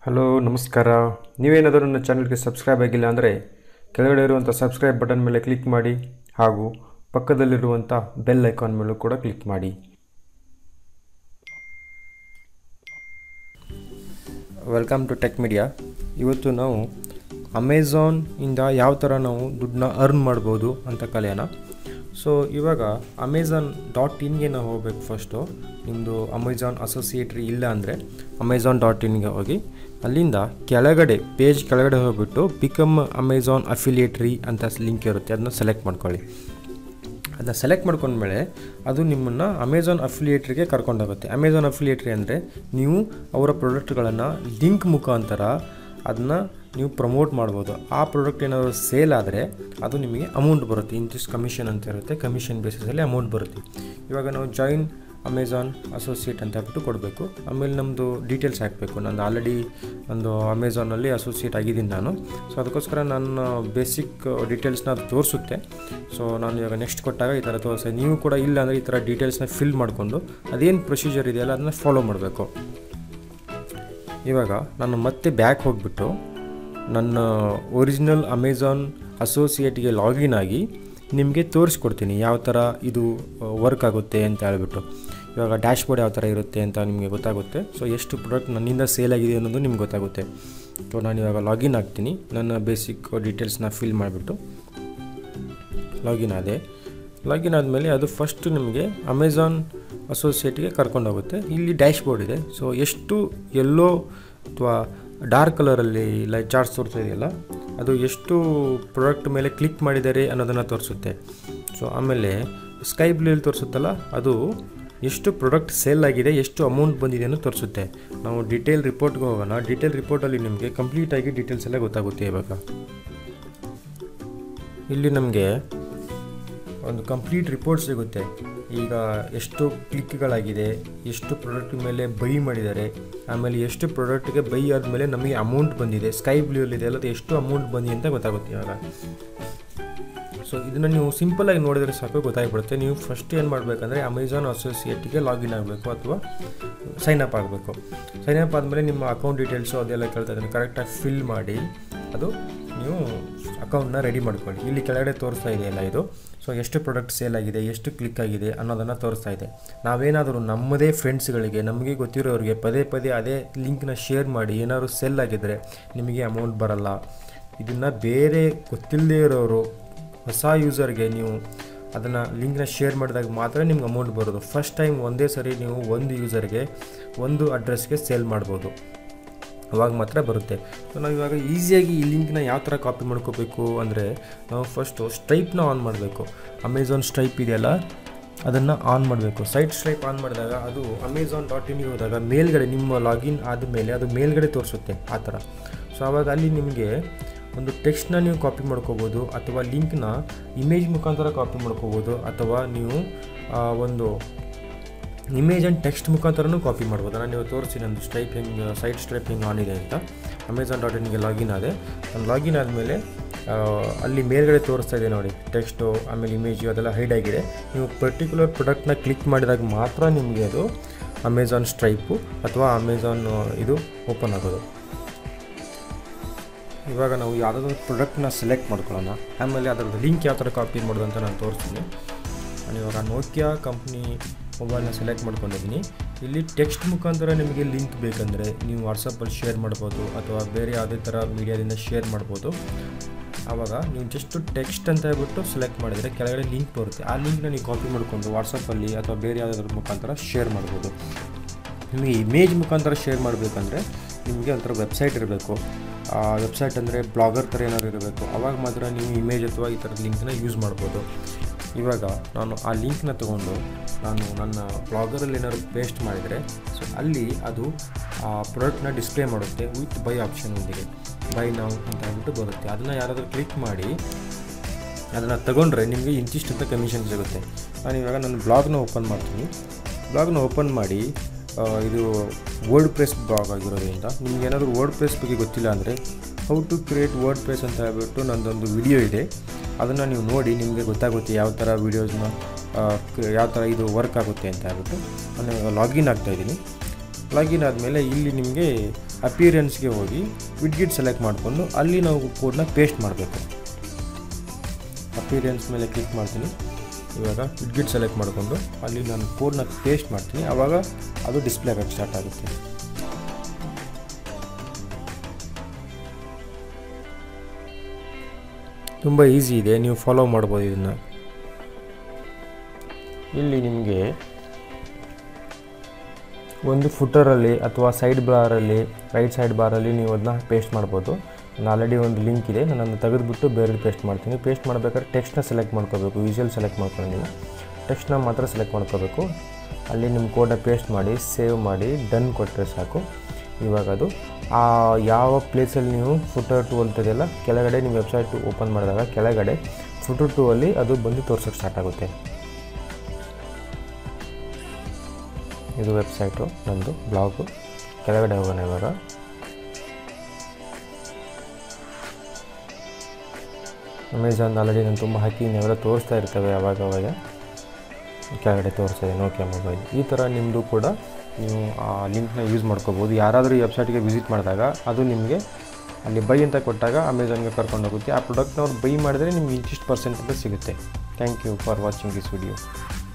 hello ನಮಸ್ಕಾರ ನೀವೇನಾದರೂ ನನ್ನ ಚಾನಲ್ಗೆ ಸಬ್ಸ್ಕ್ರೈಬ್ ಆಗಿಲ್ಲ ಅಂದರೆ ಕೆಳಗಡೆ ಇರುವಂಥ ಸಬ್ಸ್ಕ್ರೈಬ್ ಬಟನ್ ಮೇಲೆ ಕ್ಲಿಕ್ ಮಾಡಿ ಹಾಗೂ ಪಕ್ಕದಲ್ಲಿರುವಂಥ ಬೆಲ್ ಐಕಾನ್ ಮೇಲೂ ಕೂಡ ಕ್ಲಿಕ್ ಮಾಡಿ ವೆಲ್ಕಮ್ ಟು ಟೆಕ್ ಮೀಡಿಯಾ ಇವತ್ತು ನಾವು ಅಮೆಝಾನ್ ಇಂದ ಯಾವ ಥರ ನಾವು ದುಡ್ಡನ್ನ ಅರ್ನ್ ಮಾಡ್ಬೋದು ಅಂತ ಕಲಿಯೋಣ ಸೊ ಇವಾಗ ಅಮೆಝಾನ್ ಡಾಟ್ ಇನ್ಗೆ ನಾವು ಹೋಗ್ಬೇಕು ಫಸ್ಟು ನಿಮ್ಮದು ಅಮೆಝಾನ್ ಅಸೋಸಿಯೇಟ್ರಿ ಇಲ್ಲ ಅಂದರೆ ಅಮೆಝಾನ್ ಡಾಟ್ ಇನ್ಗೆ ಹೋಗಿ ಅಲ್ಲಿಂದ ಕೆಳಗಡೆ ಪೇಜ್ ಕೆಳಗಡೆ ಹೋಗ್ಬಿಟ್ಟು ಬಿಕಮ್ ಅಮೆಝಾನ್ ಅಫಿಲಿಯೇಟ್ರಿ ಅಂತ ಲಿಂಕ್ ಇರುತ್ತೆ ಅದನ್ನ ಸೆಲೆಕ್ಟ್ ಮಾಡ್ಕೊಳ್ಳಿ ಅದನ್ನ ಸೆಲೆಕ್ಟ್ ಮಾಡ್ಕೊಂಡ್ಮೇಲೆ ಅದು ನಿಮ್ಮನ್ನು ಅಮೆಝಾನ್ ಅಫಿಲಿಯೇಟ್ರಿಗೆ ಕರ್ಕೊಂಡೋಗುತ್ತೆ ಅಮೆಝಾನ್ ಅಫಿಲಿಯೇಟ್ರಿ ಅಂದರೆ ನೀವು ಅವರ ಪ್ರಾಡಕ್ಟ್ಗಳನ್ನು ಲಿಂಕ್ ಮುಖಾಂತರ ಅದನ್ನ ನೀವು ಪ್ರಮೋಟ್ ಮಾಡ್ಬೋದು ಆ ಪ್ರಾಡಕ್ಟ್ ಏನಾದರೂ ಸೇಲ್ ಆದರೆ ಅದು ನಿಮಗೆ ಅಮೌಂಟ್ ಬರುತ್ತೆ ಇಂತಿಷ್ಟು ಕಮಿಷನ್ ಅಂತ ಇರುತ್ತೆ ಕಮಿಷನ್ ಬೇಸಿಸಲ್ಲಿ ಅಮೌಂಟ್ ಬರುತ್ತೆ ಇವಾಗ ನಾವು ಜಾಯಿನ್ ಅಮೆಝಾನ್ ಅಸೋಸಿಯೇಟ್ ಅಂತ ಹೇಳ್ಬಿಟ್ಟು ಕೊಡಬೇಕು ಆಮೇಲೆ ನಮ್ಮದು ಡೀಟೇಲ್ಸ್ ಹಾಕಬೇಕು ನಂದು ಆಲ್ರೆಡಿ ಒಂದು ಅಮೆಝಾನಲ್ಲಿ ಅಸೋಸಿಯೇಟ್ ಆಗಿದ್ದೀನಿ ನಾನು ಸೊ ಅದಕ್ಕೋಸ್ಕರ ನನ್ನ ಬೇಸಿಕ್ ಡೀಟೇಲ್ಸ್ನ ಅದು ತೋರಿಸುತ್ತೆ ಸೊ ನಾನು ಇವಾಗ ನೆಕ್ಸ್ಟ್ ಕೊಟ್ಟಾಗ ಈ ಥರ ತೋರಿಸ್ತೇನೆ ನೀವು ಕೂಡ ಇಲ್ಲ ಅಂದರೆ ಈ ಥರ ಡೀಟೇಲ್ಸ್ನ ಫಿಲ್ ಮಾಡಿಕೊಂಡು ಅದೇನು ಪ್ರೊಸೀಜರ್ ಇದೆಯಲ್ಲ ಅದನ್ನ ಫಾಲೋ ಮಾಡಬೇಕು ಇವಾಗ ನಾನು ಮತ್ತೆ ಬ್ಯಾಕ್ ಹೋಗಿಬಿಟ್ಟು ನನ್ನ ಒರಿಜಿನಲ್ ಅಮೆಝಾನ್ ಅಸೋಸಿಯೇಟ್ಗೆ ಲಾಗಿನ್ ಆಗಿ ನಿಮಗೆ ತೋರಿಸ್ಕೊಡ್ತೀನಿ ಯಾವ ಥರ ಇದು ವರ್ಕ್ ಆಗುತ್ತೆ ಅಂತ ಹೇಳ್ಬಿಟ್ಟು ಇವಾಗ ಡ್ಯಾಶ್ ಬೋರ್ಡ್ ಯಾವ ಥರ ಇರುತ್ತೆ ಅಂತ ನಿಮಗೆ ಗೊತ್ತಾಗುತ್ತೆ ಸೊ ಎಷ್ಟು ಪ್ರಾಡಕ್ಟ್ ನನ್ನಿಂದ ಸೇಲ್ ಆಗಿದೆ ಅನ್ನೋದು ನಿಮ್ಗೆ ಗೊತ್ತಾಗುತ್ತೆ ಸೊ ನಾನು ಇವಾಗ ಲಾಗಿನ್ ಆಗ್ತೀನಿ ನನ್ನ ಬೇಸಿಕ್ ಡೀಟೇಲ್ಸ್ನ ಫಿಲ್ ಮಾಡಿಬಿಟ್ಟು ಲಾಗಿನ್ ಆದೆ ಲಾಗಿನ್ ಆದಮೇಲೆ ಅದು ಫಸ್ಟ್ ನಿಮಗೆ ಅಮೆಝಾನ್ ಅಸೋಸಿಯೇಟ್ಗೆ ಕರ್ಕೊಂಡೋಗುತ್ತೆ ಇಲ್ಲಿ ಡ್ಯಾಶ್ ಬೋರ್ಡ್ ಇದೆ ಸೊ ಎಷ್ಟು ಎಲ್ಲೋ ಅಥವಾ ಡಾರ್ಕ್ ಕಲರಲ್ಲಿ ಲೈಟ್ ಚಾರ್ಟ್ಸ್ ತೋರಿಸ್ತಾ ಇದೆಯಲ್ಲ ಅದು ಎಷ್ಟು ಪ್ರಾಡಕ್ಟ್ ಮೇಲೆ ಕ್ಲಿಕ್ ಮಾಡಿದ್ದಾರೆ ಅನ್ನೋದನ್ನು ತೋರಿಸುತ್ತೆ ಸೊ ಆಮೇಲೆ ಸ್ಕೈ ಬ್ಲೂಯಲ್ಲಿ ತೋರಿಸುತ್ತಲ್ಲ ಅದು ಎಷ್ಟು ಪ್ರಾಡಕ್ಟ್ ಸೇಲ್ ಆಗಿದೆ ಎಷ್ಟು ಅಮೌಂಟ್ ಬಂದಿದೆ ಅನ್ನೋ ತೋರಿಸುತ್ತೆ ನಾವು ಡಿಟೇಲ್ ರಿಪೋರ್ಟ್ಗೆ ಹೋಗೋಣ ಡಿಟೇಲ್ ರಿಪೋರ್ಟಲ್ಲಿ ನಿಮಗೆ ಕಂಪ್ಲೀಟಾಗಿ ಡೀಟೇಲ್ಸ್ ಎಲ್ಲ ಗೊತ್ತಾಗುತ್ತೆ ಇವಾಗ ಇಲ್ಲಿ ನಮಗೆ ಒಂದು ಕಂಪ್ಲೀಟ್ ರಿಪೋರ್ಟ್ ಸಿಗುತ್ತೆ ಈಗ ಎಷ್ಟು ಕ್ಲಿಕ್ಗಳಾಗಿದೆ ಎಷ್ಟು ಪ್ರಾಡಕ್ಟ್ ಮೇಲೆ ಬೈ ಮಾಡಿದ್ದಾರೆ ಆಮೇಲೆ ಎಷ್ಟು ಪ್ರಾಡಕ್ಟ್ಗೆ ಬೈ ಆದಮೇಲೆ ನಮಗೆ ಅಮೌಂಟ್ ಬಂದಿದೆ ಸ್ಕೈ ಬ್ಲೂಯಲ್ಲಿದೆ ಅಲ್ಲ ಅದು ಎಷ್ಟು ಅಮೌಂಟ್ ಬಂದಿದೆ ಅಂತ ಗೊತ್ತಾಗುತ್ತೆ ಇವಾಗ ಸೊ ಇದನ್ನು ನೀವು ಸಿಂಪಲಾಗಿ ನೋಡಿದರೆ ಸಾಕು ಗೊತ್ತಾಗ್ಬಿಡುತ್ತೆ ನೀವು ಫಸ್ಟ್ ಏನು ಮಾಡಬೇಕಂದ್ರೆ ಅಮೆಝಾನ್ ಅಸೋಸಿಯೇಟಿಗೆ ಲಾಗಿನ್ ಆಗಬೇಕು ಅಥವಾ ಸೈನ್ ಅಪ್ ಆಗಬೇಕು ಸೈನ್ ಅಪ್ ಆದಮೇಲೆ ನಿಮ್ಮ ಅಕೌಂಟ್ ಡೀಟೇಲ್ಸು ಅದೆಲ್ಲ ಕೇಳ್ತಾ ಇದ್ದೀನಿ ಕರೆಕ್ಟಾಗಿ ಫಿಲ್ ಮಾಡಿ ಅದು ನೀವು ಅಕೌಂಟ್ನ ರೆಡಿ ಮಾಡ್ಕೊಳ್ಳಿ ಇಲ್ಲಿ ಕೆಳಗಡೆ ತೋರಿಸ್ತಾ ಇದೆಯಲ್ಲ ಇದು ಸೊ ಎಷ್ಟು ಪ್ರಾಡಕ್ಟ್ ಸೇಲ್ ಆಗಿದೆ ಎಷ್ಟು ಕ್ಲಿಕ್ ಆಗಿದೆ ಅನ್ನೋದನ್ನು ತೋರಿಸ್ತಾ ಇದೆ ನಾವೇನಾದರೂ ನಮ್ಮದೇ ಫ್ರೆಂಡ್ಸ್ಗಳಿಗೆ ನಮಗೆ ಗೊತ್ತಿರೋರಿಗೆ ಪದೇ ಪದೇ ಅದೇ ಲಿಂಕ್ನ ಶೇರ್ ಮಾಡಿ ಏನಾದರೂ ಸೆಲ್ ಆಗಿದ್ದರೆ ನಿಮಗೆ ಅಮೌಂಟ್ ಬರಲ್ಲ ಇದನ್ನು ಬೇರೆ ಗೊತ್ತಿಲ್ಲದೇ ಇರೋರು ಹೊಸ ಯೂಸರ್ಗೆ ನೀವು ಅದನ್ನು ಲಿಂಕ್ನ ಶೇರ್ ಮಾಡಿದಾಗ ಮಾತ್ರ ನಿಮ್ಗೆ ಅಮೌಂಟ್ ಬರೋದು ಫಸ್ಟ್ ಟೈಮ್ ಒಂದೇ ಸರಿ ನೀವು ಒಂದು ಯೂಸರ್ಗೆ ಒಂದು ಅಡ್ರೆಸ್ಗೆ ಸೇಲ್ ಮಾಡ್ಬೋದು ಅವಾಗ ಮಾತ್ರ ಬರುತ್ತೆ ಸೊ ನಾವು ಇವಾಗ ಈಸಿಯಾಗಿ ಈ ಲಿಂಕ್ನ ಯಾವ ಥರ ಕಾಪಿ ಮಾಡ್ಕೋಬೇಕು ಅಂದರೆ ನಾವು ಫಸ್ಟು ಸ್ಟ್ರೈಪ್ನ ಆನ್ ಮಾಡಬೇಕು ಅಮೆಝಾನ್ ಸ್ಟ್ರೈಪ್ ಇದೆಯಲ್ಲ ಅದನ್ನು ಆನ್ ಮಾಡಬೇಕು ಸೈಟ್ ಸ್ಟ್ರೈಪ್ ಆನ್ ಮಾಡಿದಾಗ ಅದು ಅಮೆಝಾನ್ ಡಾಟ್ ಇನ್ಗೆ ಹೋದಾಗ ಮೇಲ್ಗಡೆ ನಿಮ್ಮ ಲಾಗಿನ್ ಆದಮೇಲೆ ಅದು ಮೇಲ್ಗಡೆ ತೋರಿಸುತ್ತೆ ಆ ಥರ ಸೊ ಆವಾಗ ಅಲ್ಲಿ ನಿಮಗೆ ಒಂದು ಟೆಕ್ಸ್ಟ್ನ ನೀವು ಕಾಪಿ ಮಾಡ್ಕೋಬೋದು ಅಥವಾ ಲಿಂಕ್ನ ಇಮೇಜ್ ಮುಖಾಂತರ ಕಾಪಿ ಮಾಡ್ಕೋಬೋದು ಅಥವಾ ನೀವು ಒಂದು ಇಮೇಜ್ ಆ್ಯಂಡ್ ಟೆಕ್ಸ್ಟ್ ಮುಖಾಂತರನೂ ಕಾಪಿ ಮಾಡ್ಬೋದು ನಾನು ನೀವು ತೋರಿಸಿ ನಂದು ಸ್ಟ್ರೈಪ್ ಹೆಂಗೆ ಸೈಟ್ ಸ್ಟ್ರೈಪ್ ಹೆಂಗೆ ಆನ್ ಇದೆ ಅಂತ ಅಮೆಝಾನ್ ಡಾಟ್ ಇನ್ಗೆ ಲಾಗಿನ್ ಆದೆ ನಾನು ಲಾಗಿನ್ ಆದಮೇಲೆ ಅಲ್ಲಿ ಮೇಲ್ಗಡೆ ತೋರಿಸ್ತಾ ಇದೆ ನೋಡಿ ಟೆಕ್ಸ್ಟು ಆಮೇಲೆ ಇಮೇಜು ಅದೆಲ್ಲ ಹೈಡ್ ಆಗಿದೆ ನೀವು ಪರ್ಟಿಕ್ಯುಲರ್ ಪ್ರಾಡಕ್ಟ್ನ ಕ್ಲಿಕ್ ಮಾಡಿದಾಗ ಮಾತ್ರ ನಿಮಗೆ ಅದು ಅಮೆಝಾನ್ ಸ್ಟ್ರೈಪು ಅಥವಾ ಅಮೆಝಾನ್ ಇದು ಓಪನ್ ಆಗೋದು ಇವಾಗ ನಾವು ಯಾವುದಾದ್ರೂ ಪ್ರಾಡಕ್ಟ್ನ ಸೆಲೆಕ್ಟ್ ಮಾಡ್ಕೊಳ್ಳೋಣ ಆಮೇಲೆ ಅದರದ್ದು ಲಿಂಕ್ ಯಾವ ಥರ ಕಾಪಿ ಮಾಡೋದು ಅಂತ ನಾನು ತೋರಿಸ್ತೀನಿ ನಾನು ಇವಾಗ ನೋಕಿಯಾ ಕಂಪ್ನಿ ಮೊಬೈಲ್ನ ಸೆಲೆಕ್ಟ್ ಮಾಡ್ಕೊಂಡಿದ್ದೀನಿ ಇಲ್ಲಿ ಟೆಕ್ಸ್ಟ್ ಮುಖಾಂತರ ನಿಮಗೆ ಲಿಂಕ್ ಬೇಕಂದರೆ ನೀವು ವಾಟ್ಸಪ್ಪಲ್ಲಿ ಶೇರ್ ಮಾಡ್ಬೋದು ಅಥವಾ ಬೇರೆ ಯಾವುದೇ ಥರ ಮೀಡಿಯಾದಿಂದ ಶೇರ್ ಮಾಡ್ಬೋದು ಆವಾಗ ನೀವು ಜಸ್ಟ್ ಟೆಕ್ಸ್ಟ್ ಅಂತ ಹೇಳ್ಬಿಟ್ಟು ಸೆಲೆಕ್ಟ್ ಮಾಡಿದರೆ ಕೆಳಗಡೆ ಲಿಂಕ್ ಬರುತ್ತೆ ಆ ಲಿಂಕ್ನ ನೀವು ಕಾಪಿ ಮಾಡಿಕೊಂಡು ವಾಟ್ಸಪ್ಪಲ್ಲಿ ಅಥವಾ ಬೇರೆ ಯಾವುದಾದ್ರ ಮುಖಾಂತರ ಶೇರ್ ಮಾಡ್ಬೋದು ನಿಮಗೆ ಇಮೇಜ್ ಮುಖಾಂತರ ಶೇರ್ ಮಾಡಬೇಕಂದ್ರೆ ನಿಮಗೆ ಒಂಥರ ವೆಬ್ಸೈಟ್ ಇರಬೇಕು ಆ ವೆಬ್ಸೈಟ್ ಅಂದರೆ ಬ್ಲಾಗರ್ ಥರ ಏನಾದ್ರು ಇರಬೇಕು ಆವಾಗ ಮಾತ್ರ ನೀವು ಇಮೇಜ್ ಅಥವಾ ಈ ಥರದ ಲಿಂಕ್ನ ಯೂಸ್ ಮಾಡ್ಬೋದು ಇವಾಗ ನಾನು ಆ ಲಿಂಕ್ನ ತೊಗೊಂಡು ನಾನು ನನ್ನ ಬ್ಲಾಗರಲ್ಲಿ ಏನಾದ್ರು ಪೇಸ್ಟ್ ಮಾಡಿದರೆ ಸೊ ಅಲ್ಲಿ ಅದು ಆ ಪ್ರಾಡಕ್ಟ್ನ ಡಿಸ್ಪ್ಲೇ ಮಾಡುತ್ತೆ ವಿತ್ ಬೈ ಆಪ್ಷನ್ನೊಂದಿಗೆ ಬೈ ನಾವು ಅಂತ ಹೇಳ್ಬಿಟ್ಟು ಬರುತ್ತೆ ಅದನ್ನು ಯಾರಾದರೂ ಕ್ಲಿಕ್ ಮಾಡಿ ಅದನ್ನು ತಗೊಂಡ್ರೆ ನಿಮಗೆ ಇಂತಿಷ್ಟು ಅಂತ ಕಮಿಷನ್ ಸಿಗುತ್ತೆ ನಾನು ಇವಾಗ ನನ್ನ ಬ್ಲಾಗ್ನ ಓಪನ್ ಮಾಡ್ತೀನಿ ಬ್ಲಾಗ್ನ ಓಪನ್ ಮಾಡಿ ಇದು ವರ್ಡ್ ಪ್ರೆಸ್ ಬ್ಲಾಗ್ ಆಗಿರೋದ್ರಿಂದ ನಿಮ್ಗೆ ಏನಾದರೂ ವರ್ಡ್ ಪ್ರೆಸ್ ಬಗ್ಗೆ ಗೊತ್ತಿಲ್ಲ ಅಂದರೆ how to create WordPress ಅಂತ ಹೇಳ್ಬಿಟ್ಟು ನನ್ನದೊಂದು ವಿಡಿಯೋ ಇದೆ ಅದನ್ನು ನೀವು ನೋಡಿ ನಿಮಗೆ ಗೊತ್ತಾಗುತ್ತೆ ಯಾವ ಥರ ವೀಡಿಯೋಸ್ನ ಯಾವ ಥರ ಇದು ವರ್ಕ್ ಆಗುತ್ತೆ ಅಂತ ಹೇಳ್ಬಿಟ್ಟು ನಾನು ಲಾಗಿನ್ ಆಗ್ತಾಯಿದ್ದೀನಿ ಲಾಗಿನ್ ಆದಮೇಲೆ ಇಲ್ಲಿ ನಿಮಗೆ ಅಪಿಯರೆನ್ಸ್ಗೆ ಹೋಗಿ ವಿಡ್ಗಿಟ್ ಸೆಲೆಕ್ಟ್ ಮಾಡಿಕೊಂಡು ಅಲ್ಲಿ ನಾವು ಕೋಡ್ನ ಪೇಸ್ಟ್ ಮಾಡಬೇಕು ಅಪಿಯರೆನ್ಸ್ ಮೇಲೆ ಕ್ಲಿಕ್ ಮಾಡ್ತೀನಿ ಇವಾಗ ವಿಡ್ಗಿಟ್ ಸೆಲೆಕ್ಟ್ ಮಾಡಿಕೊಂಡು ಅಲ್ಲಿ ನಾನು ಕೋಡ್ನ ಪೇಸ್ಟ್ ಮಾಡ್ತೀನಿ ಆವಾಗ ಅದು ಡಿಸ್ಪ್ಲೇ ಆಗೋಕ್ಕೆ ಸ್ಟಾರ್ಟ್ ಆಗುತ್ತೆ ತುಂಬ ಈಸಿ ಇದೆ ನೀವು ಫಾಲೋ ಮಾಡ್ಬೋದು ಇದನ್ನು ಇಲ್ಲಿ ನಿಮಗೆ ಒಂದು ಫುಟರಲ್ಲಿ ಅಥವಾ ಸೈಡ್ ಬಾರಲ್ಲಿ ರೈಟ್ ಸೈಡ್ ಬಾರಲ್ಲಿ ನೀವು ಅದನ್ನ ಪೇಸ್ಟ್ ಮಾಡ್ಬೋದು ನಾನು ಆಲ್ರೆಡಿ ಒಂದು ಲಿಂಕ್ ಇದೆ ನಾನು ಅದನ್ನು ತೆಗೆದುಬಿಟ್ಟು ಬೇರೆ ಪೇಸ್ಟ್ ಮಾಡ್ತೀನಿ ಪೇಸ್ಟ್ ಮಾಡಬೇಕಾದ್ರೆ ಟೆಕ್ಸ್ಟ್ನ ಸೆಲೆಕ್ಟ್ ಮಾಡ್ಕೋಬೇಕು ವಿಜುವಲ್ ಸೆಲೆಕ್ಟ್ ಮಾಡ್ಕೊಂಡಿಲ್ಲ ಟೆಕ್ಸ್ಟ್ನ ಮಾತ್ರ ಸೆಲೆಕ್ಟ್ ಮಾಡ್ಕೋಬೇಕು ಅಲ್ಲಿ ನಿಮ್ಮ ಕೋಡನ್ನ ಪೇಸ್ಟ್ ಮಾಡಿ ಸೇವ್ ಮಾಡಿ ಡನ್ ಕೊಟ್ಟರೆ ಸಾಕು ಇವಾಗ ಅದು ಆ ಯಾವ ಪ್ಲೇಸಲ್ಲಿ ನೀವು ಫುಟರ್ ಟೂ ಅಂತಿದೆಯಲ್ಲ ಕೆಳಗಡೆ ನಿಮ್ಮ ವೆಬ್ಸೈಟ್ ಓಪನ್ ಮಾಡಿದಾಗ ಕೆಳಗಡೆ ಫುಟರ್ ಟೂ ಅಲ್ಲಿ ಅದು ಬಂದು ತೋರ್ಸೋಕ್ಕೆ ಸ್ಟಾರ್ಟ್ ಆಗುತ್ತೆ ಇದು ವೆಬ್ಸೈಟು ನಮ್ಮದು ಬ್ಲಾಗು ಕೆಳಗಡೆ ಹೋಗೋಣ ಇವಾಗ ಅಮೆಝಾನ್ ಆಲ್ರೆಡಿ ನಾನು ತುಂಬ ಹಾಕಿ ನಾವೆಲ್ಲ ತೋರಿಸ್ತಾ ಇರ್ತೇವೆ ಅವಾಗ ಅವಾಗ ಕೆಳಗಡೆ ತೋರಿಸ್ತಾ ಇದೆ ನೋಕಿಯಾ ಮೊಬೈಲ್ ಈ ಥರ ನಿಮ್ಮದು ಕೂಡ ನೀವು ಆ ಲಿಂಕ್ನ ಯೂಸ್ ಮಾಡ್ಕೋಬೋದು ಯಾರಾದರೂ ಈ ವೆಬ್ಸೈಟ್ಗೆ ವಿಸಿಟ್ ಮಾಡಿದಾಗ ಅದು ನಿಮಗೆ ಅಲ್ಲಿ ಬೈ ಅಂತ ಕೊಟ್ಟಾಗ ಅಮೆಝಾನ್ಗೆ ಕರ್ಕೊಂಡು ಹೋಗುತ್ತೆ ಆ ಪ್ರಾಡಕ್ಟ್ನ ಅವ್ರು ಬೈ ಮಾಡಿದ್ರೆ ನಿಮ್ಗೆ ಇಂತಿಷ್ಟು ಪರ್ಸೆಂಟ್ ಅಂತ ಸಿಗುತ್ತೆ thank you for watching this video